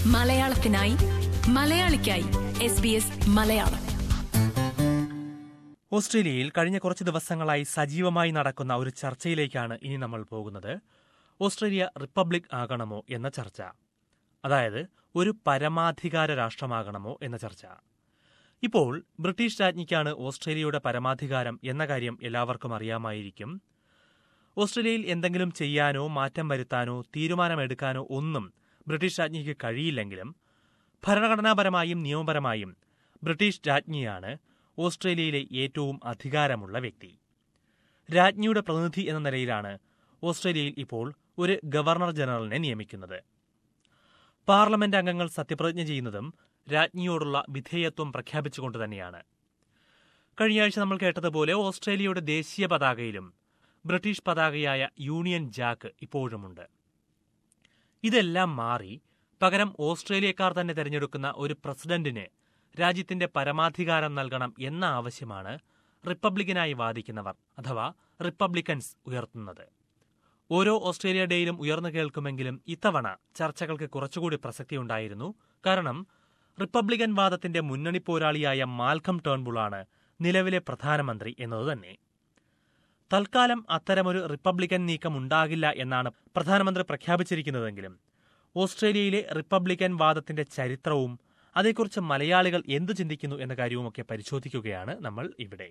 മലയാളത്തിനായി മലയാളിക്കായി S B S Malayalam ഓസ്ട്രേലിയയിൽ കഴിഞ്ഞ കുറച്ച് ദിവസങ്ങളായി സജീവമായി നടക്കുന്ന ഒരു ചർച്ചയിലേക്കാണ് ഇനി നമ്മൾ പോകുന്നത് ഓസ്ട്രേലിയ റിപ്പബ്ലിക് ആകണമോ എന്ന ചർച്ച അതായത് ഒരു പരമാധികാര രാഷ്ട്രമാകണമോ എന്ന ചർച്ച ഇപ്പോൾ ബ്രിട്ടീഷ് രാജ്ഞിക്കാണ് ഓസ്ട്രേലിയയുടെ പരമാധികാരം എന്ന കാര്യം എല്ലാവർക്കും അറിയാമായിരിക്കും ഓസ്ട്രേലിയയിൽ എന്തെങ്കിലും ചെയ്യാനോ മാറ്റം വരുത്താനോ തീരുമാനമെടുക്കാനോ ഒന്നും ബ്രിട്ടീഷ് രാജ്ഞിക്ക് കഴിയില്ലെങ്കിലും ഭരണഘടനാപരമായും നിയമപരമായും ബ്രിട്ടീഷ് രാജ്ഞിയാണ് ഓസ്ട്രേലിയയിലെ ഏറ്റവും അധികാരമുള്ള വ്യക്തി രാജ്ഞിയുടെ പ്രതിനിധി എന്ന നിലയിലാണ് ഓസ്ട്രേലിയയിൽ ഇപ്പോൾ ഒരു ഗവർണർ ജനറലിനെ നിയമിക്കുന്നത് പാർലമെന്റ് അംഗങ്ങൾ സത്യപ്രതിജ്ഞ ചെയ്യുന്നതും രാജ്ഞിയോടുള്ള വിധേയത്വം പ്രഖ്യാപിച്ചുകൊണ്ട് തന്നെയാണ് കഴിഞ്ഞ ആഴ്ച നമ്മൾ കേട്ടതുപോലെ ഓസ്ട്രേലിയയുടെ ദേശീയ പതാകയിലും ബ്രിട്ടീഷ് പതാകയായ യൂണിയൻ ജാക്ക് ഇപ്പോഴുമുണ്ട് ഇതെല്ലാം മാറി പകരം ഓസ്ട്രേലിയക്കാർ തന്നെ തെരഞ്ഞെടുക്കുന്ന ഒരു പ്രസിഡന്റിന് രാജ്യത്തിന്റെ പരമാധികാരം നൽകണം എന്ന ആവശ്യമാണ് റിപ്പബ്ലിക്കനായി വാദിക്കുന്നവർ അഥവാ റിപ്പബ്ലിക്കൻസ് ഉയർത്തുന്നത് ഓരോ ഓസ്ട്രേലിയ ഡേയിലും ഉയർന്നു കേൾക്കുമെങ്കിലും ഇത്തവണ ചർച്ചകൾക്ക് കുറച്ചുകൂടി പ്രസക്തിയുണ്ടായിരുന്നു കാരണം റിപ്പബ്ലിക്കൻ വാദത്തിന്റെ മുന്നണി പോരാളിയായ മാൽക്കം ടേൺബുളാണ് നിലവിലെ പ്രധാനമന്ത്രി എന്നത് തന്നെ തൽക്കാലം അത്തരമൊരു റിപ്പബ്ലിക്കൻ നീക്കം ഉണ്ടാകില്ല എന്നാണ് പ്രധാനമന്ത്രി പ്രഖ്യാപിച്ചിരിക്കുന്നതെങ്കിലും ഓസ്ട്രേലിയയിലെ റിപ്പബ്ലിക്കൻ വാദത്തിന്റെ ചരിത്രവും അതേക്കുറിച്ച് മലയാളികൾ എന്തു ചിന്തിക്കുന്നു എന്ന കാര്യവുമൊക്കെ പരിശോധിക്കുകയാണ് നമ്മൾ ഇവിടെ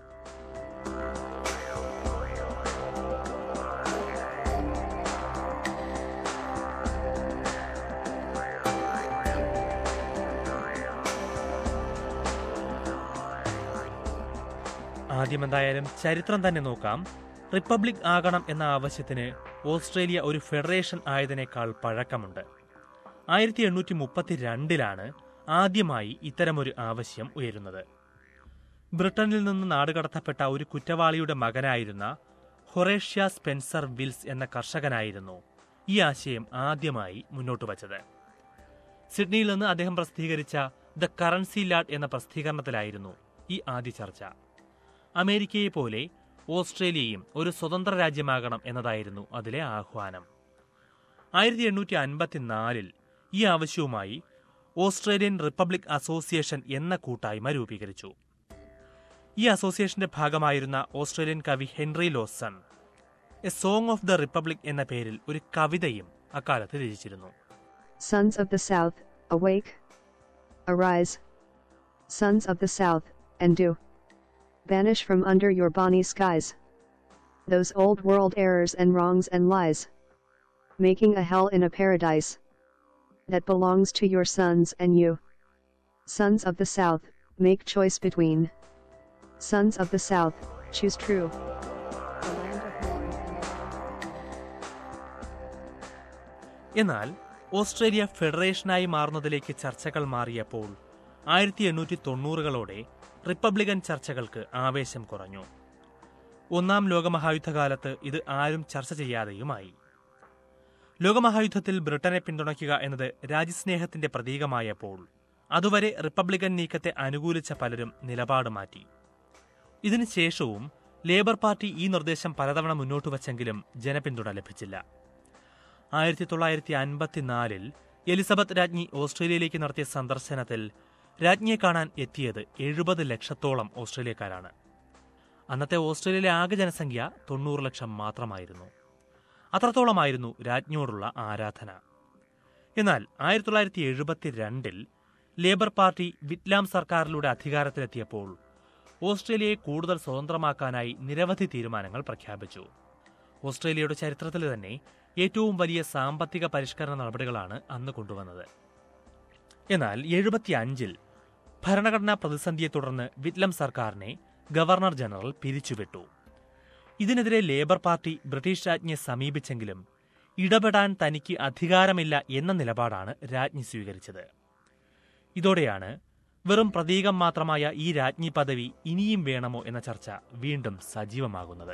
ആദ്യം എന്തായാലും ചരിത്രം തന്നെ നോക്കാം റിപ്പബ്ലിക് ആകണം എന്ന ആവശ്യത്തിന് ഓസ്ട്രേലിയ ഒരു ഫെഡറേഷൻ ആയതിനേക്കാൾ പഴക്കമുണ്ട് ആയിരത്തി എണ്ണൂറ്റി മുപ്പത്തിരണ്ടിലാണ് ആദ്യമായി ഇത്തരമൊരു ആവശ്യം ഉയരുന്നത് ബ്രിട്ടനിൽ നിന്ന് നാടുകടത്തപ്പെട്ട ഒരു കുറ്റവാളിയുടെ മകനായിരുന്ന ഹൊറേഷ്യ സ്പെൻസർ വിൽസ് എന്ന കർഷകനായിരുന്നു ഈ ആശയം ആദ്യമായി മുന്നോട്ട് വച്ചത് സിഡ്നിയിൽ നിന്ന് അദ്ദേഹം പ്രസിദ്ധീകരിച്ച ദ കറൻസി ലാഡ് എന്ന പ്രസിദ്ധീകരണത്തിലായിരുന്നു ഈ ആദ്യ ചർച്ച അമേരിക്കയെ പോലെ ഓസ്ട്രേലിയയും ഒരു സ്വതന്ത്ര രാജ്യമാകണം എന്നതായിരുന്നു അതിലെ ആഹ്വാനം ആയിരത്തി എണ്ണൂറ്റി അൻപത്തിനാലിൽ ഈ ആവശ്യവുമായി ഓസ്ട്രേലിയൻ റിപ്പബ്ലിക് അസോസിയേഷൻ എന്ന കൂട്ടായ്മ രൂപീകരിച്ചു ഈ അസോസിയേഷന്റെ ഭാഗമായിരുന്ന ഓസ്ട്രേലിയൻ കവി Henry Lawson a song of the republic എന്ന പേരിൽ ഒരു കവിതയും അക്കാലത്ത് രചിച്ചിരുന്നു Sons of the South, awake! Arise! Sons of the South, and do! Banish from under your bonny skies those old world errors and wrongs and lies, making a hell in a paradise that belongs to your sons and you. Sons of the South, make choice between. Sons of the South, choose true. The land of morn and എന്നാൽ Australia ഫെഡറേഷനായി മാറുന്നതിലേക്ക് ചർച്ചകൾ മാറിയപ്പോൾ ആയിരത്തി എണ്ണൂറ്റി തൊണ്ണൂറുകളോടെ Republican ചർച്ചകൾക്ക് ആവേശം കുറഞ്ഞു ഒന്നാം ലോകമഹായുദ്ധകാലത്ത് ഇത് ആരും ചർച്ച ചെയ്യാതെയുമായി ലോകമഹായുദ്ധത്തിൽ ബ്രിട്ടനെ പിന്തുണയ്ക്കുക എന്നത് രാജ്യസ്നേഹത്തിന്റെ പ്രതീകമായപ്പോൾ അതുവരെ റിപ്പബ്ലിക്കൻ നീക്കത്തെ അനുകൂലിച്ച പലരും നിലപാട് മാറ്റി ഇതിനു ശേഷവും ലേബർ പാർട്ടി ഈ നിർദ്ദേശം പലതവണ മുന്നോട്ട് വച്ചെങ്കിലും ജനപിന്തുണ ലഭിച്ചില്ല ആയിരത്തി തൊള്ളായിരത്തി അൻപത്തിനാലിൽ എലിസബത്ത് രാജ്ഞി ഓസ്ട്രേലിയയിലേക്ക് നടത്തിയ സന്ദർശനത്തിൽ രാജ്ഞിയെ കാണാൻ എത്തിയത് എഴുപത് ലക്ഷത്തോളം ഓസ്ട്രേലിയക്കാരാണ് അന്നത്തെ ഓസ്ട്രേലിയയിലെ ആകെ ജനസംഖ്യ തൊണ്ണൂറ് ലക്ഷം മാത്രമായിരുന്നു അത്രത്തോളമായിരുന്നു രാജ്ഞിയോടുള്ള ആരാധന എന്നാൽ ആയിരത്തി തൊള്ളായിരത്തി എഴുപത്തിരണ്ടിൽ ലേബർ പാർട്ടി വിറ്റ്ലാം സർക്കാരിലൂടെ അധികാരത്തിലെത്തിയപ്പോൾ ഓസ്ട്രേലിയയെ കൂടുതൽ സ്വതന്ത്രമാക്കാനായി നിരവധി തീരുമാനങ്ങൾ പ്രഖ്യാപിച്ചു ഓസ്ട്രേലിയയുടെ ചരിത്രത്തിൽ തന്നെ ഏറ്റവും വലിയ സാമ്പത്തിക പരിഷ്കരണ നടപടികളാണ് അന്ന് കൊണ്ടുവന്നത് എന്നാൽ എഴുപത്തിയഞ്ചിൽ ഭരണഘടനാ പ്രതിസന്ധിയെ തുടർന്ന് വിറ്റ്ലം സർക്കാരിനെ ഗവർണർ ജനറൽ പിരിച്ചുവിട്ടു ഇതിനെതിരെ ലേബർ പാർട്ടി ബ്രിട്ടീഷ് രാജ്ഞിയെ സമീപിച്ചെങ്കിലും ഇടപെടാൻ തനിക്ക് അധികാരമില്ല എന്ന നിലപാടാണ് രാജ്ഞി സ്വീകരിച്ചത് ഇതോടെയാണ് വെറും പ്രതീകം മാത്രമായ ഈ രാജ്ഞി പദവി ഇനിയും വേണമോ എന്ന ചർച്ച വീണ്ടും സജീവമാകുന്നത്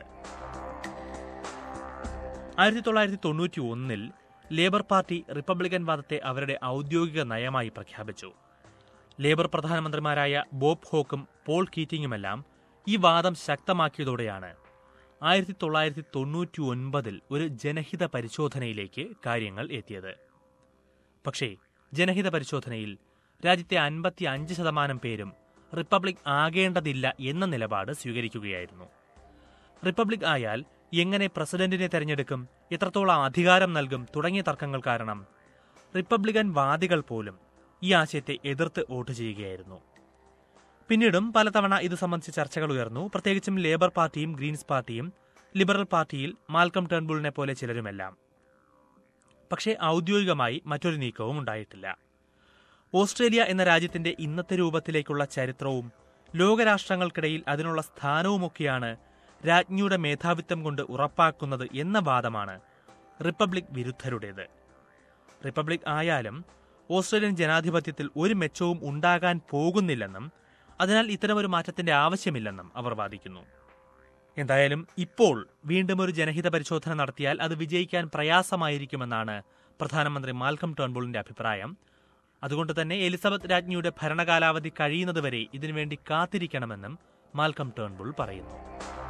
ആയിരത്തി തൊള്ളായിരത്തി തൊണ്ണൂറ്റി ഒന്നിൽ ലേബർ പാർട്ടി റിപ്പബ്ലിക്കൻ വാദത്തെ അവരുടെ ഔദ്യോഗിക നയമായി പ്രഖ്യാപിച്ചു ലേബർ പ്രധാനമന്ത്രിമാരായ ബോബ് ഹോക്കും പോൾ കീറ്റിംഗുമെല്ലാം ഈ വാദം ശക്തമാക്കിയതോടെയാണ് ആയിരത്തി തൊള്ളായിരത്തി തൊണ്ണൂറ്റി ഒൻപതിൽ ഒരു ജനഹിത പരിശോധനയിലേക്ക് കാര്യങ്ങൾ എത്തിയത് പക്ഷേ ജനഹിത പരിശോധനയിൽ രാജ്യത്തെ അൻപത്തി അഞ്ച് ശതമാനം പേരും റിപ്പബ്ലിക് ആകേണ്ടതില്ല എന്ന നിലപാട് സ്വീകരിക്കുകയായിരുന്നു റിപ്പബ്ലിക് ആയാൽ എങ്ങനെ പ്രസിഡന്റിനെ തെരഞ്ഞെടുക്കും എത്രത്തോളം അധികാരം നൽകും തുടങ്ങിയ തർക്കങ്ങൾ കാരണം റിപ്പബ്ലിക്കൻ വാദികൾ പോലും ഈ ആശയത്തെ എതിർത്ത് വോട്ട് ചെയ്യുകയായിരുന്നു പിന്നീടും പലതവണ ഇത് സംബന്ധിച്ച് ചർച്ചകൾ ഉയർന്നു പ്രത്യേകിച്ചും ലേബർ പാർട്ടിയും ഗ്രീൻസ് പാർട്ടിയും ലിബറൽ പാർട്ടിയിൽ മാൽക്കം ടേൺബുളിനെ പോലെ ചിലരുമെല്ലാം പക്ഷേ ഔദ്യോഗികമായി മറ്റൊരു നീക്കവും ഉണ്ടായിട്ടില്ല ഓസ്ട്രേലിയ എന്ന രാജ്യത്തിന്റെ ഇന്നത്തെ രൂപത്തിലേക്കുള്ള ചരിത്രവും ലോകരാഷ്ട്രങ്ങൾക്കിടയിൽ അതിനുള്ള സ്ഥാനവുമൊക്കെയാണ് രാജ്ഞിയുടെ മേധാവിത്വം കൊണ്ട് ഉറപ്പാക്കുന്നത് എന്ന വാദമാണ് റിപ്പബ്ലിക് വിരുദ്ധരുടേത് റിപ്പബ്ലിക് ആയാലും ഓസ്ട്രേലിയൻ ജനാധിപത്യത്തിൽ ഒരു മെച്ചവും ഉണ്ടാകാൻ പോകുന്നില്ലെന്നും അതിനാൽ ഇത്തരമൊരു മാറ്റത്തിന്റെ ആവശ്യമില്ലെന്നും അവർ വാദിക്കുന്നു എന്തായാലും ഇപ്പോൾ വീണ്ടും ഒരു ജനഹിത പരിശോധന നടത്തിയാൽ അത് വിജയിക്കാൻ പ്രയാസമായിരിക്കുമെന്നാണ് പ്രധാനമന്ത്രി മാൽക്കം ടേൺബുളിന്റെ അഭിപ്രായം അതുകൊണ്ട് തന്നെ എലിസബത്ത് രാജ്ഞിയുടെ ഭരണകാലാവധി കഴിയുന്നതുവരെ ഇതിനുവേണ്ടി കാത്തിരിക്കണമെന്നും മാൽക്കം ടേൺബുൾ പറയുന്നു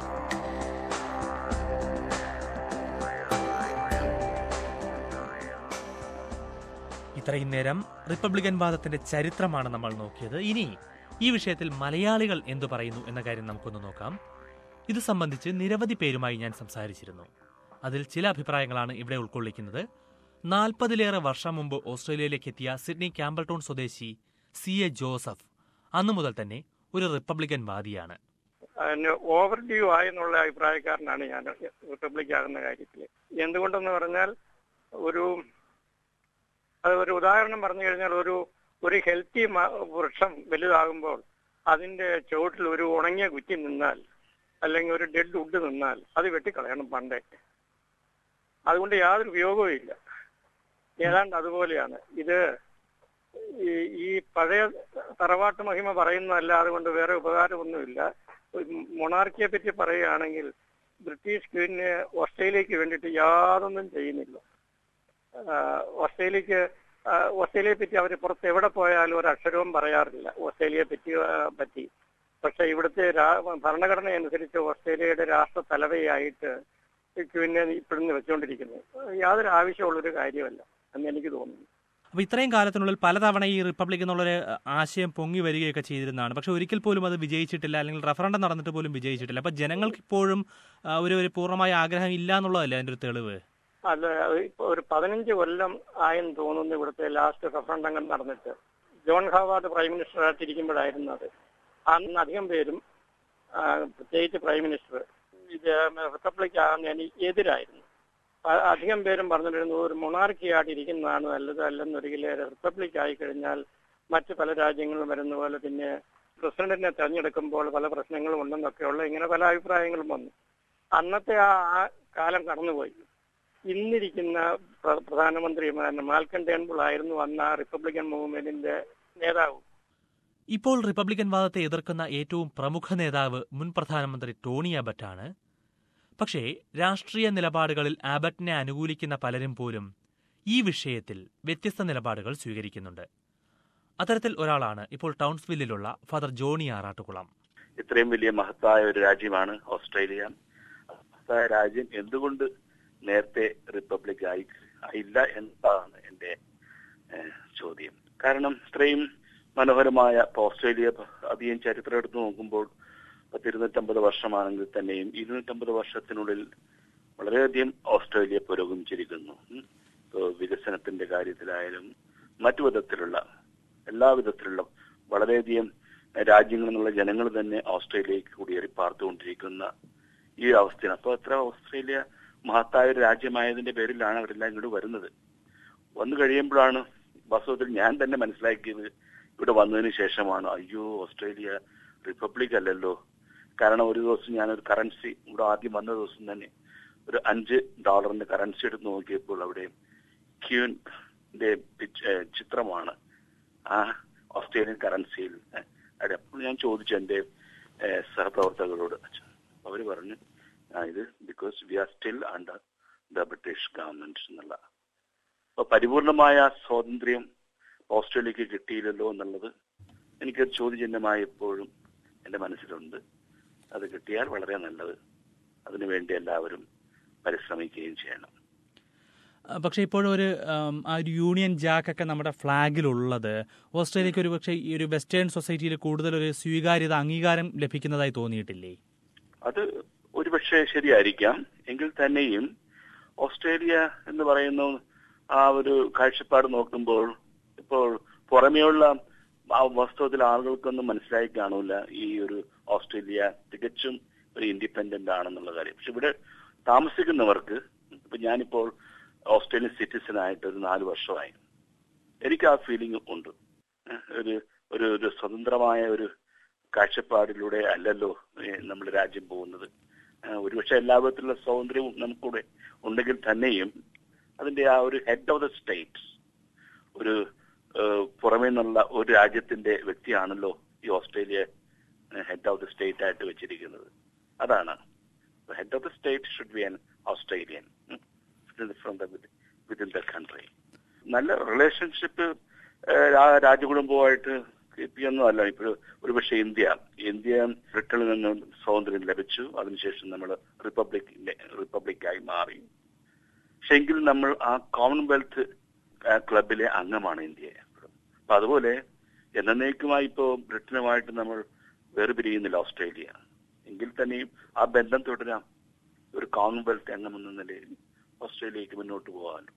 ഇത്രയും നേരം റിപ്പബ്ലിക്കൻ വാദത്തിന്റെ ചരിത്രമാണ് നമ്മൾ നോക്കിയത് ഇനി ഈ വിഷയത്തിൽ മലയാളികൾ എന്തു പറയുന്നു എന്ന കാര്യം നമുക്കൊന്ന് നോക്കാം ഇത് സംബന്ധിച്ച് നിരവധി പേരുമായി ഞാൻ സംസാരിച്ചിരുന്നു അതിൽ ചില അഭിപ്രായങ്ങളാണ് ഇവിടെ ഉൾക്കൊള്ളിക്കുന്നത് നാൽപ്പതിലേറെ വർഷം മുമ്പ് ഓസ്ട്രേലിയയിലേക്ക് എത്തിയ സിഡ്നി ക്യാമ്പൽടൗൺ സ്വദേശി സി എ ജോസഫ് അന്നു മുതൽ തന്നെ ഒരു റിപ്പബ്ലിക്കൻ വാദിയാണ് അതിന് ഓവർ ഡ്യൂ ആയെന്നുള്ള അഭിപ്രായക്കാരനാണ് ഞാൻ റിപ്പബ്ലിക് ആകുന്ന കാര്യത്തിൽ എന്തുകൊണ്ടെന്ന് പറഞ്ഞാൽ ഒരു അത് ഒരു ഉദാഹരണം പറഞ്ഞു കഴിഞ്ഞാൽ ഒരു ഒരു ഹെൽത്തി വൃക്ഷം വലുതാകുമ്പോൾ അതിന്റെ ചുവട്ടിൽ ഒരു ഉണങ്ങിയ കുറ്റി നിന്നാൽ അല്ലെങ്കിൽ ഒരു ഡെഡ് വുഡ് നിന്നാൽ അത് വെട്ടിക്കളയണം പണ്ടേ അതുകൊണ്ട് യാതൊരു ഉപയോഗവും ഇല്ല ഏതാണ്ട് അതുപോലെയാണ് ഇത് ഈ ഈ പഴയ തറവാട്ട് മഹിമ പറയുന്നതല്ലാതെ കൊണ്ട് വേറെ ഉപകാരമൊന്നുമില്ല മൊണാർക്കിയെ പറ്റി പറയുകയാണെങ്കിൽ ബ്രിട്ടീഷ് ക്വീനിന് ഓസ്ട്രേലിയക്ക് വേണ്ടിയിട്ട് യാതൊന്നും ചെയ്യുന്നില്ല ആഹ് ഓസ്ട്രേലിയക്ക് ആഹ് ഓസ്ട്രേലിയയെ പറ്റി അവർ പുറത്ത് എവിടെ പോയാലും ഒരു അക്ഷരവും പറയാറില്ല ഓസ്ട്രേലിയയെ പറ്റി ആഹ് പറ്റി പക്ഷെ ഇവിടുത്തെ രാ- ഭരണഘടന അനുസരിച്ച് ഓസ്ട്രേലിയയുടെ രാഷ്ട്ര തലവയായിട്ട് ക്വീനെ ഇപ്പോഴും വെച്ചുകൊണ്ടിരിക്കുന്നു യാതൊരു ആവശ്യമുള്ളൊരു കാര്യമല്ല എന്ന് എനിക്ക് തോന്നുന്നു അപ്പൊ ഇത്രയും കാലത്തിനുള്ളിൽ പലതവണ ഈ റിപ്പബ്ലിക് എന്നുള്ളൊരു ആശയം പൊങ്ങി വരികയൊക്കെ ചെയ്തിരുന്നതാണ് പക്ഷെ ഒരിക്കൽ പോലും അത് വിജയിച്ചിട്ടില്ല അല്ലെങ്കിൽ റഫറൻഡം നടന്നിട്ട് പോലും വിജയിച്ചിട്ടില്ല അപ്പൊ ജനങ്ങൾക്ക് ഇപ്പോഴും ആ, ഒരു ഒരു പൂർണ്ണമായ ആഗ്രഹം ഇല്ല എന്നുള്ളതല്ലേ അതിന്റെ ഒരു തെളിവ് അല്ല അത് ഇപ്പൊ ഒരു പതിനഞ്ച് കൊല്ലം ആയെന്ന് തോന്നുന്നു ഇവിടുത്തെ ലാസ്റ്റ് റഫറണ്ടങ്ങൾ നടന്നിട്ട് ജോൺ ഹാവാർഡ് പ്രൈം മിനിസ്റ്റർ ആയിട്ടിരിക്കുമ്പോഴായിരുന്നു അത് അന്ന് അധികം പേരും ആ, പ്രത്യേകിച്ച് പ്രൈം മിനിസ്റ്റർ ഇത് റിപ്പബ്ലിക് ആകുന്നതിന് എതിരായിരുന്നു അ- അധികം പേരും പറഞ്ഞിരുന്നു ഒരു മൊണാർക്കി ആയിട്ട് ഇരിക്കുന്നതാണ് നല്ലത് അല്ലെന്നൊരിക്കൽ റിപ്പബ്ലിക് ആയി കഴിഞ്ഞാൽ മറ്റ് പല രാജ്യങ്ങളും വരുന്ന പോലെ പിന്നെ പ്രസിഡന്റിനെ തെരഞ്ഞെടുക്കുമ്പോൾ പല പ്രശ്നങ്ങളും ഉണ്ടെന്നൊക്കെയുള്ള ഇങ്ങനെ പല അഭിപ്രായങ്ങളും വന്നു അന്നത്തെ ആ ആ കാലം കടന്നുപോയി ഇന്നിരിക്കുന്ന പ്ര- പ്രധാനമന്ത്രി മ- മാൽക്കൻ ടേൺബിൾ ആയിരുന്നു അന്ന് ആ റിപ്പബ്ലിക്കൻ മൂവ്മെന്റിന്റെ നേതാവ് ഇപ്പോൾ റിപ്പബ്ലിക്കൻ വാദത്തെ എതിർക്കുന്ന ഏറ്റവും പ്രമുഖ നേതാവ് മുൻ പ്രധാനമന്ത്രി ടോണി അബറ്റാണ് പക്ഷേ രാഷ്ട്രീയ നിലപാടുകളിൽ ആബറ്റിനെ അനുകൂലിക്കുന്ന പലരും പോലും ഈ വിഷയത്തിൽ വ്യത്യസ്ത നിലപാടുകൾ സ്വീകരിക്കുന്നുണ്ട് അത്തരത്തിൽ ഒരാളാണ് ഇപ്പോൾ ടൗൺസ്വില്ലിലുള്ള ഫാദർ ജോണി ആറാട്ടുകുളം ഇത്രയും വലിയ മഹത്തായ ഒരു രാജ്യമാണ് ഓസ്ട്രേലിയ മഹത്തായ രാജ്യം എന്തുകൊണ്ട് നേരത്തെ റിപ്പബ്ലിക് ആയി ആയില്ല എന്നതാണ് എന്റെ ഏഹ്, ചോദ്യം കാരണം ഇത്രയും മനോഹരമായ ഇപ്പൊ ഓസ്ട്രേലിയ അധികം ചരിത്രം എടുത്തു നോക്കുമ്പോൾ പത്തിരുന്നൂറ്റമ്പത് വർഷമാണെങ്കിൽ തന്നെയും ഇരുന്നൂറ്റമ്പത് വർഷത്തിനുള്ളിൽ വളരെയധികം ഓസ്ട്രേലിയ പുരോഗമിച്ചിരിക്കുന്നു ഉം. ഇപ്പൊ വികസനത്തിന്റെ കാര്യത്തിലായാലും മറ്റു വിധത്തിലുള്ള എല്ലാ വിധത്തിലുള്ള വളരെയധികം രാജ്യങ്ങളിൽ നിന്നുള്ള ജനങ്ങൾ തന്നെ ഓസ്ട്രേലിയക്ക് കുടിയേറി പാർത്തുകൊണ്ടിരിക്കുന്ന ഈ ഒരു അവസ്ഥയാണ് അപ്പൊ അത്ര ഓസ്ട്രേലിയ മഹത്തായ ഒരു രാജ്യമായതിന്റെ പേരിലാണ് അവരെല്ലാം ഇങ്ങോട്ട് വരുന്നത് വന്നു കഴിയുമ്പോഴാണ് വാസ്തവത്തിൽ ഞാൻ തന്നെ മനസ്സിലാക്കിയത് ഇവിടെ വന്നതിന് ശേഷമാണ് അയ്യോ ഓസ്ട്രേലിയ റിപ്പബ്ലിക് അല്ലല്ലോ കാരണം ഒരു ദിവസം ഞാനൊരു കറൻസി ഇവിടെ ആദ്യം വന്ന ദിവസം തന്നെ ഒരു അഞ്ച് ഡോളറിന്റെ കറൻസി എടുത്ത് നോക്കിയപ്പോൾ അവിടെ ക്യൂന്റെ ചിത്രമാണ് ആ ഓസ്ട്രേലിയൻ കറൻസിയിൽ ഏഹ്, അവിടെ അപ്പോൾ ഞാൻ ചോദിച്ചു എന്റെ ഏഹ്, സഹപ്രവർത്തകരോട് അവർ പറഞ്ഞു "ആ, ഇത് because we are still under the British government എന്നുള്ള അപ്പൊ പരിപൂർണമായ സ്വാതന്ത്ര്യം ഓസ്ട്രേലിയക്ക് കിട്ടിയില്ലല്ലോ എന്നുള്ളത് എനിക്കൊരു ചോദ്യചിഹ്നമായി എപ്പോഴും എന്റെ മനസ്സിലുണ്ട് അത് കിട്ടിയാൽ വളരെ നല്ലത് അതിനുവേണ്ടി എല്ലാവരും പരിശ്രമിക്കുകയും ചെയ്യണം പക്ഷേ ഇപ്പോഴും ഒരു ആം, ആ ഒരു യൂണിയൻ ജാക്ക് ഒക്കെ നമ്മുടെ ഫ്ലാഗിലുള്ളത് ഓസ്ട്രേലിയക്ക് ഒരു പക്ഷേ ഈ ഒരു വെസ്റ്റേൺ സൊസൈറ്റിയിൽ കൂടുതൽ ഒരു സ്വീകാര്യത അംഗീകാരം ലഭിക്കുന്നതായി തോന്നിയിട്ടില്ലേ അത് ഒരുപക്ഷെ ശരിയായിരിക്കാം എങ്കിൽ തന്നെയും ഓസ്ട്രേലിയ എന്ന് പറയുന്ന ആ ഒരു കാഴ്ചപ്പാട് നോക്കുമ്പോൾ ഇപ്പോൾ പുറമേയുള്ള ആ വാസ്തവത്തിൽ ആളുകൾക്കൊന്നും മനസ്സിലായി കാണൂല ഈ ഒരു ഓസ്ട്രേലിയ തികച്ചും ഒരു ഇൻഡിപെൻഡന്റ് ആണെന്നുള്ള കാര്യം പക്ഷെ ഇവിടെ താമസിക്കുന്നവർക്ക് ഇപ്പൊ ഞാനിപ്പോൾ ഓസ്ട്രേലിയൻ സിറ്റിസൺ ആയിട്ട് ഒരു നാല് വർഷമായി എനിക്ക് ആ ഫീലിംഗ് ഉണ്ട് ഏഹ് ഒരു ഒരു ഒരു സ്വതന്ത്രമായ ഒരു കാഴ്ചപ്പാടിലൂടെ അല്ലല്ലോ ഏഹ് നമ്മുടെ രാജ്യം പോകുന്നത് ഏഹ് ഒരുപക്ഷെ എല്ലാ വിധത്തിലുള്ള സ്വാതന്ത്ര്യവും നമുക്കൂടെ ഉണ്ടെങ്കിൽ തന്നെയും അതിന്റെ ആ ഒരു ഹെഡ് ഓഫ് ദ സ്റ്റേറ്റ് ഒരു ഏഹ് പുറമേ നിന്നുള്ള ഒരു രാജ്യത്തിന്റെ വ്യക്തിയാണല്ലോ ഈ Australia head of the state ആയിട്ട് വെച്ചിരിക്കുന്നത് അതാണ് head of the state should be an Australian from the within the country നല്ല റിലേഷൻഷിപ്പ് രാജകുടുംബമായിട്ട് കീപ്പ് ചെയ്യുന്നതല്ല ഇപ്പോൾ ഒരുപക്ഷെ ഇന്ത്യ ഇന്ത്യ ബ്രിട്ടനിൽ നിന്ന് സ്വാതന്ത്ര്യം ലഭിച്ചു അതിനുശേഷം നമ്മൾ റിപ്പബ്ലിക് റിപ്പബ്ലിക്കായി മാറി പക്ഷെ എങ്കിലും നമ്മൾ ആ കോമൺവെൽത്ത് ക്ലബിലെ അംഗമാണ് ഇന്ത്യ അപ്പൊ അതുപോലെ എന്നേക്കുമായി ഇപ്പോ ബ്രിട്ടനുമായിട്ട് നമ്മൾ വേർപിരിയുന്നില്ല ഓസ്ട്രേലിയ എങ്കിൽ തന്നെയും ആ ബന്ധം തുടരാം ഒരു കോമൺവെൽത്ത് അംഗം എന്ന നിലയിൽ ഓസ്ട്രേലിയക്ക് മുന്നോട്ട് പോകാമല്ലോ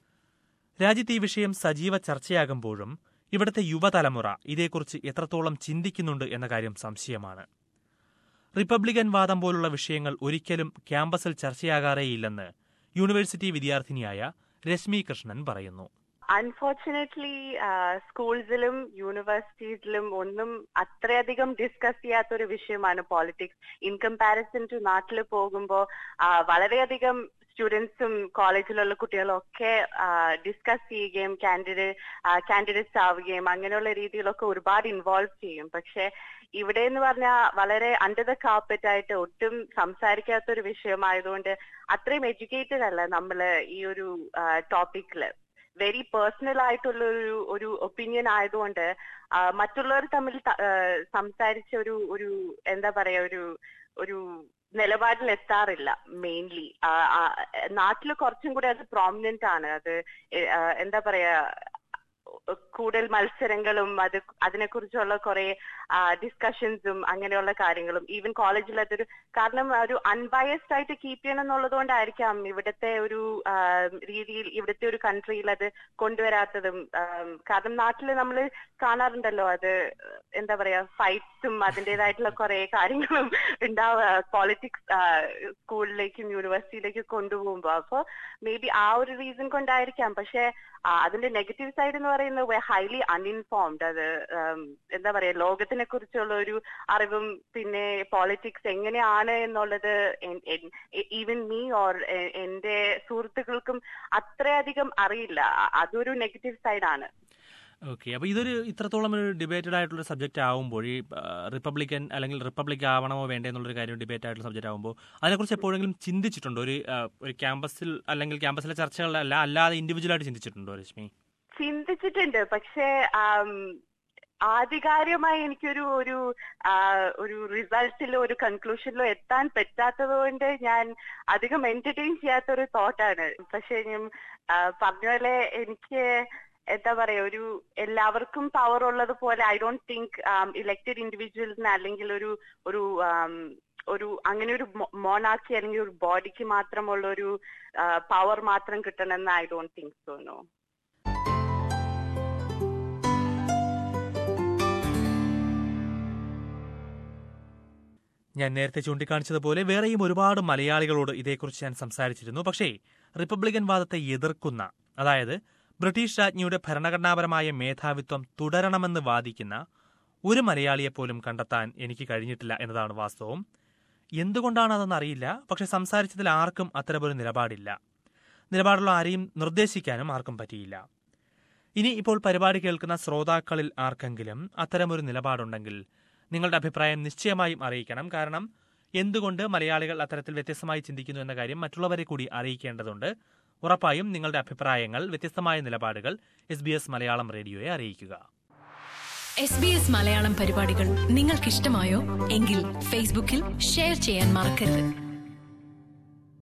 രാജ്യത്ത് ഈ വിഷയം സജീവ ചർച്ചയാകുമ്പോഴും ഇവിടുത്തെ യുവതലമുറ ഇതേക്കുറിച്ച് എത്രത്തോളം ചിന്തിക്കുന്നുണ്ട് എന്ന കാര്യം സംശയമാണ് റിപ്പബ്ലിക്കൻ വാദം പോലുള്ള വിഷയങ്ങൾ ഒരിക്കലും ക്യാമ്പസിൽ ചർച്ചയാകാറേയില്ലെന്ന് യൂണിവേഴ്സിറ്റി വിദ്യാർത്ഥിനിയായ രശ്മി കൃഷ്ണൻ പറയുന്നു അൺഫോർച്ചുനേറ്റ്ലി സ്കൂൾസിലും യൂണിവേഴ്സിറ്റീസിലും ഒന്നും അത്രയധികം ഡിസ്കസ് ചെയ്യാത്തൊരു വിഷയമാണ് പോളിറ്റിക്സ് ഇൻ കമ്പാരിസൺ ടു നാട്ടിൽ പോകുമ്പോൾ വളരെയധികം സ്റ്റുഡൻസും കോളേജിലുള്ള കുട്ടികളും ഒക്കെ ഡിസ്കസ് ചെയ്യുകയും കാൻഡിഡേറ്റ് കാൻഡിഡേറ്റ്സ് ആവുകയും അങ്ങനെയുള്ള രീതിയിലൊക്കെ ഒരുപാട് ഇൻവോൾവ് ചെയ്യും പക്ഷെ ഇവിടെ എന്ന് പറഞ്ഞാൽ വളരെ അണ്ടർ ദ കാർപ്പറ്റ് ആയിട്ട് ഒട്ടും സംസാരിക്കാത്ത ഒരു വിഷയമായതുകൊണ്ട് അത്രയും എഡ്യൂക്കേറ്റഡ് അല്ല നമ്മൾ ഈ ഒരു ടോപ്പിക്കില് വെരി പേഴ്സണൽ ആയിട്ടുള്ള ഒരു ഒരു ഒപ്പീനിയൻ ആയതുകൊണ്ട് മറ്റുള്ളവർ തമ്മിൽ സംസാരിച്ച ഒരു ഒരു എന്താ പറയാ ഒരു ഒരു നിലപാടിൽ എത്താറില്ല മെയിൻലി നാട്ടിൽ കുറച്ചും കൂടെ അത് പ്രോമിനന്റ് ആണ് അത് എന്താ പറയാ കൂടുതൽ മത്സരങ്ങളും അത് അതിനെക്കുറിച്ചുള്ള കുറെ ഡിസ്കഷൻസും അങ്ങനെയുള്ള കാര്യങ്ങളും ഈവൻ കോളേജിൽ അതൊരു കാരണം ഒരു അൺബയസ്ഡ് ആയിട്ട് കീപ്പ് ചെയ്യണം എന്നുള്ളത് കൊണ്ടായിരിക്കാം ഇവിടുത്തെ ഒരു രീതിയിൽ ഇവിടുത്തെ ഒരു കൺട്രിയിൽ അത് കൊണ്ടുവരാത്തതും കാരണം നാട്ടിൽ നമ്മൾ കാണാറുണ്ടല്ലോ അത് എന്താ പറയാ ഫൈറ്റ്സും അതിൻ്റെതായിട്ടുള്ള കുറെ കാര്യങ്ങളും ഉണ്ടാവുക പോളിറ്റിക്സ് സ്കൂളിലേക്കും യൂണിവേഴ്സിറ്റിയിലേക്കും കൊണ്ടുപോകുമ്പോൾ അപ്പോൾ മേ ബി ആ ഒരു റീസൺ കൊണ്ടായിരിക്കാം പക്ഷെ അതിന്റെ നെഗറ്റീവ് സൈഡ് എന്ന് പറയുന്നത് ഹൈലി അൺഇൻഫോംഡ് അത് എന്താ പറയാ ലോകത്തിനെ കുറിച്ചുള്ള ഒരു അറിവും പിന്നെ പോളിറ്റിക്സ് എങ്ങനെയാണ് എന്നുള്ളത് ഈവൻ മീ ഓർ എന്റെ സുഹൃത്തുക്കൾക്കും അത്രയധികം അറിയില്ല അതൊരു നെഗറ്റീവ് സൈഡാണ് ഓക്കെ അപ്പോൾ ഇതൊരു ഇത്രത്തോളം ഒരു ഡിബേറ്റഡ് ആയിട്ടുള്ള സബ്ജക്റ്റ് ആവുമ്പോൾ ഈ റിപ്പബ്ലിക്കൻ അല്ലെങ്കിൽ റിപ്പബ്ലിക് ആവണമോ വേണ്ടേ എന്നുള്ളൊരു കാര്യം ഡിബേറ്റ് ആയിട്ടുള്ള സബ്ജക്റ്റ് ആകുമ്പോൾ അതിനെക്കുറിച്ച് എപ്പോഴെങ്കിലും ചിന്തിച്ചിട്ടുണ്ടോ ഒരു ഒരു ക്യാമ്പസിൽ അല്ലെങ്കിൽ ക്യാമ്പസിലെ ചർച്ചകളല്ല അല്ലാതെ ഇൻഡിവിജ്വൽ ആയിട്ട് ചിന്തിച്ചിട്ടുണ്ടോ രശ്മി ചിന്തിച്ചിട്ടുണ്ട് പക്ഷേ ആധികാരികമായി എനിക്കൊരു ഒരു ഒരു റിസൾട്ടിലോ ഒരു കൺക്ലൂഷനിലോ എത്താൻ പറ്റാത്തത് കൊണ്ട് ഞാൻ അധികം എന്റർടൈൻ ചെയ്യാത്ത ഒരു തോട്ടാണ് പക്ഷെ ഞാൻ പറഞ്ഞ പോലെ എനിക്ക് എന്താ പറയാ ഒരു എല്ലാവർക്കും പവർ ഉള്ളത് പോലെ ഐ ഡോണ്ട് തിങ്ക് ഇലക്ടഡ് ഇൻഡിവിജ്വൽസിന് അല്ലെങ്കിൽ ഒരു ഒരു ഒരു അങ്ങനെ ഒരു മോണാക്കി അല്ലെങ്കിൽ ഒരു ബോഡിക്ക് മാത്രമുള്ള ഒരു പവർ മാത്രം കിട്ടണമെന്ന് I don't think so no ഞാൻ നേരത്തെ ചൂണ്ടിക്കാണിച്ചതുപോലെ വേറെയും ഒരുപാട് മലയാളികളോട് ഇതേക്കുറിച്ച് ഞാൻ സംസാരിച്ചിരുന്നു പക്ഷേ റിപ്പബ്ലിക്കൻ വാദത്തെ എതിർക്കുന്ന അതായത് ബ്രിട്ടീഷ് രാജ്ഞിയുടെ ഭരണഘടനാപരമായ മേധാവിത്വം തുടരണമെന്ന് വാദിക്കുന്ന ഒരു മലയാളിയെപ്പോലും കണ്ടെത്താൻ എനിക്ക് കഴിഞ്ഞിട്ടില്ല എന്നതാണ് വാസ്തവം എന്തുകൊണ്ടാണ് അതെന്ന് അറിയില്ല പക്ഷെ സംസാരിച്ചതിൽ ആർക്കും അത്തരമൊരു നിലപാടില്ല നിലപാടുള്ള ആരെയും നിർദ്ദേശിക്കാനും ആർക്കും പറ്റിയില്ല ഇനി ഇപ്പോൾ പരിപാടി കേൾക്കുന്ന ശ്രോതാക്കളിൽ ആർക്കെങ്കിലും അത്തരമൊരു നിലപാടുണ്ടെങ്കിൽ നിങ്ങളുടെ അഭിപ്രായം നിശ്ചയമായും അറിയിക്കണം കാരണം എന്തുകൊണ്ട് മലയാളികൾ അത്തരത്തിൽ വ്യത്യസ്തമായി ചിന്തിക്കുന്നു എന്ന കാര്യം മറ്റുള്ളവരെ കൂടി അറിയിക്കേണ്ടതുണ്ട് ഉറപ്പായും നിങ്ങളുടെ അഭിപ്രായങ്ങൾ വ്യത്യസ്തമായ നിലപാടുകൾ എസ് ബി എസ് മലയാളം റേഡിയോയെ അറിയിക്കുക എസ് ബി എസ് മലയാളം പരിപാടികൾ നിങ്ങൾക്കിഷ്ടമായോ എങ്കിൽ ഫേസ്ബുക്കിൽ ഷെയർ ചെയ്യാൻ മറക്കരുത്